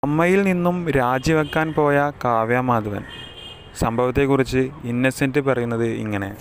അമ്മയിൽ നിന്നും രാജിവെക്കാൻ പോയ കാവ്യ മാധവൻ സംഭവത്തെക്കുറിച്ച് ഇന്നസെൻ്റ് പറയുന്നത് ഇങ്ങനെ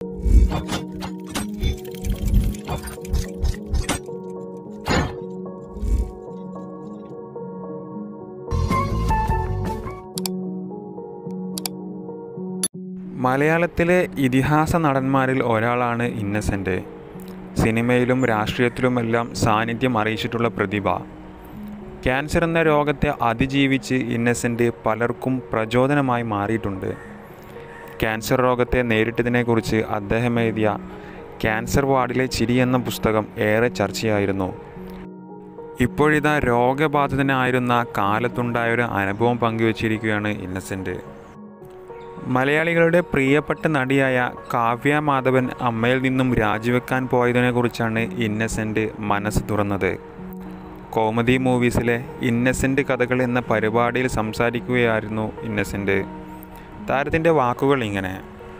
മലയാളത്തിലെ ഇതിഹാസ നടന്മാരിൽ ഒരാളാണ് ഇന്നസെൻ്റ് സിനിമയിലും രാഷ്ട്രീയത്തിലുമെല്ലാം സാന്നിധ്യം അറിയിച്ചിട്ടുള്ള പ്രതിഭ ക്യാൻസർ എന്ന രോഗത്തെ അതിജീവിച്ച് ഇന്നസെൻ്റ് പലർക്കും പ്രചോദനമായി മാറിയിട്ടുണ്ട് ക്യാൻസർ രോഗത്തെ നേരിട്ടതിനെക്കുറിച്ച് അദ്ദേഹം എഴുതിയ ക്യാൻസർ വാർഡിലെ ചിരി എന്ന പുസ്തകം ഏറെ ചർച്ചയായിരുന്നു ഇപ്പോഴിതാ രോഗബാധിതനായിരുന്ന കാലത്തുണ്ടായൊരു അനുഭവം പങ്കുവച്ചിരിക്കുകയാണ് ഇന്നസെൻ്റ് മലയാളികളുടെ പ്രിയപ്പെട്ട നടിയായ കാവ്യ മാധവൻ അമ്മയിൽ നിന്നും രാജിവെക്കാൻ പോയതിനെക്കുറിച്ചാണ് ഇന്നസെൻ്റ് മനസ്സ് തുറന്നത് കോമഡി മൂവീസിലെ ഇന്നസെൻ്റ് കഥകൾ എന്ന പരിപാടിയിൽ സംസാരിക്കുകയായിരുന്നു ഇന്നസെൻ്റ് താരത്തിൻ്റെ വാക്കുകൾ ഇങ്ങനെ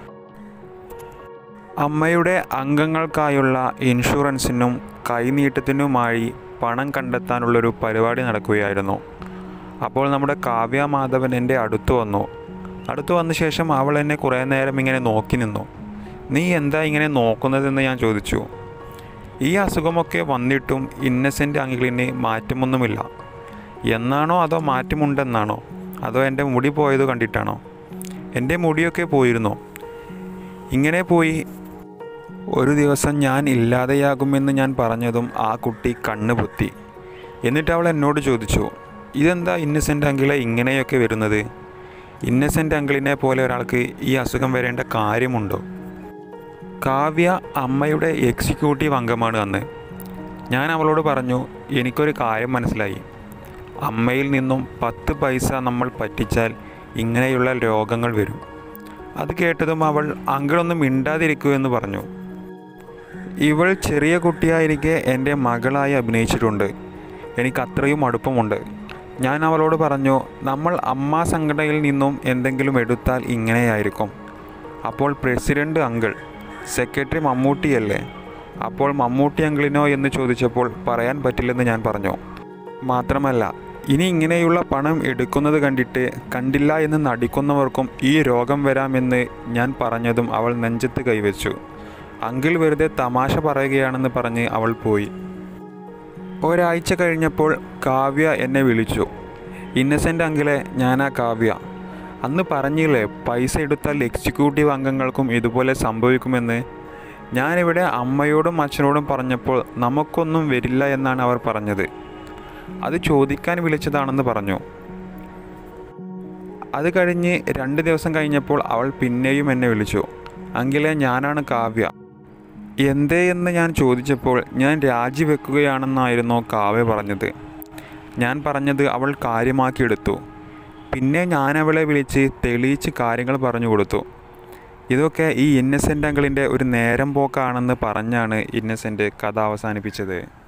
അമ്മയുടെ അംഗങ്ങൾക്കായുള്ള ഇൻഷുറൻസിനും കൈനീട്ടത്തിനുമായി പണം കണ്ടെത്താനുള്ളൊരു പരിപാടി നടക്കുകയായിരുന്നു അപ്പോൾ നമ്മുടെ കാവ്യ മാധവൻ എൻ്റെ അടുത്ത് വന്നു അടുത്ത് വന്ന ശേഷം അവൾ എന്നെ കുറേ നേരം ഇങ്ങനെ നോക്കി നിന്നു നീ എന്താ ഇങ്ങനെ നോക്കുന്നതെന്ന് ഞാൻ ചോദിച്ചു ഈ അസുഖമൊക്കെ വന്നിട്ടും ഇന്നസെൻ്റ് അങ്കിളിന് മാറ്റമൊന്നുമില്ല എന്നാണോ അതോ മാറ്റമുണ്ടെന്നാണോ അതോ എൻ്റെ മുടി പോയത് കണ്ടിട്ടാണോ എൻ്റെ മുടിയൊക്കെ പോയിരുന്നു ഇങ്ങനെ പോയി ഒരു ദിവസം ഞാൻ ഇല്ലാതെയാകുമെന്ന് ഞാൻ പറഞ്ഞതും ആ കുട്ടി കണ്ണ് പൊത്തി എന്നിട്ട് അവൾ എന്നോട് ചോദിച്ചു ഇതെന്താ ഇന്നസെൻ്റ് അങ്കിളെ ഇങ്ങനെയൊക്കെ വരുന്നത് ഇന്നസെൻ്റ് അങ്കിളിനെ പോലെ ഒരാൾക്ക് ഈ അസുഖം വരേണ്ട കാര്യമുണ്ടോ കാവ്യ അമ്മയുടെ എക്സിക്യൂട്ടീവ് അംഗമാണ് അന്ന് ഞാൻ അവളോട് പറഞ്ഞു എനിക്കൊരു കാര്യം മനസ്സിലായി അമ്മയിൽ നിന്നും പത്ത് പൈസ നമ്മൾ പറ്റിച്ചാൽ ഇങ്ങനെയുള്ള രോഗങ്ങൾ വരും അത് കേട്ടതും അവൾ അങ്കിളൊന്നും മിണ്ടാതിരിക്കൂ എന്ന് പറഞ്ഞു ഇവൾ ചെറിയ കുട്ടിയായിരിക്കെ എൻ്റെ മകളായി അഭിനയിച്ചിട്ടുണ്ട് എനിക്ക് അത്രയും അടുപ്പമുണ്ട് ഞാൻ അവളോട് പറഞ്ഞു നമ്മൾ അമ്മ സംഘടനയിൽ നിന്നും എന്തെങ്കിലും എടുത്താൽ ഇങ്ങനെയായിരിക്കും അപ്പോൾ പ്രസിഡന്റ് അങ്കിൾ സെക്രട്ടറി മമ്മൂട്ടിയല്ലേ അപ്പോൾ മമ്മൂട്ടി അങ്കിളിനോ എന്ന് ചോദിച്ചപ്പോൾ പറയാൻ പറ്റില്ലെന്ന് ഞാൻ പറഞ്ഞു മാത്രമല്ല ഇനി ഇങ്ങനെയുള്ള പണം എടുക്കുന്നത് കണ്ടിട്ട് കണ്ടില്ല എന്ന് നടിക്കുന്നവർക്കും ഈ രോഗം വരാമെന്ന് ഞാൻ പറഞ്ഞതും അവൾ നെഞ്ചത്ത് കൈവച്ചു അങ്കിൾ വെറുതെ തമാശ പറയുകയാണെന്ന് പറഞ്ഞ് അവൾ പോയി ഒരാഴ്ച കഴിഞ്ഞപ്പോൾ കാവ്യ എന്നെ വിളിച്ചു ഇന്നസെൻ്റ് അങ്കിളെ ഞാനാ കാവ്യ അന്ന് പറഞ്ഞില്ലേ പൈസ എടുത്താൽ എക്സിക്യൂട്ടീവ് അംഗങ്ങൾക്കും ഇതുപോലെ സംഭവിക്കുമെന്ന് ഞാനിവിടെ അമ്മയോടും അച്ഛനോടും പറഞ്ഞപ്പോൾ നമുക്കൊന്നും വരില്ല എന്നാണ് അവർ പറഞ്ഞത് അത് ചോദിക്കാൻ വിളിച്ചതാണെന്ന് പറഞ്ഞു അത് കഴിഞ്ഞ് രണ്ട് ദിവസം കഴിഞ്ഞപ്പോൾ അവൾ പിന്നെയും എന്നെ വിളിച്ചു അങ്കിലെ ഞാനാണ് കാവ്യ എന്തേ എന്ന് ഞാൻ ചോദിച്ചപ്പോൾ ഞാൻ രാജിവെക്കുകയാണെന്നായിരുന്നു കാവ്യ പറഞ്ഞത് ഞാൻ പറഞ്ഞത് അവൾ കാര്യമാക്കിയെടുത്തു പിന്നെ ഞാൻ അവളെ വിളിച്ച് തെളിയിച്ച് കാര്യങ്ങൾ പറഞ്ഞു കൊടുത്തു ഇതൊക്കെ ഈ ഇന്നസെൻ്റ് അങ്കിളിൻ്റെ ഒരു നേരം പോക്കാണെന്ന് പറഞ്ഞാണ് ഇന്നസെൻ്റ് കഥ അവസാനിപ്പിച്ചത്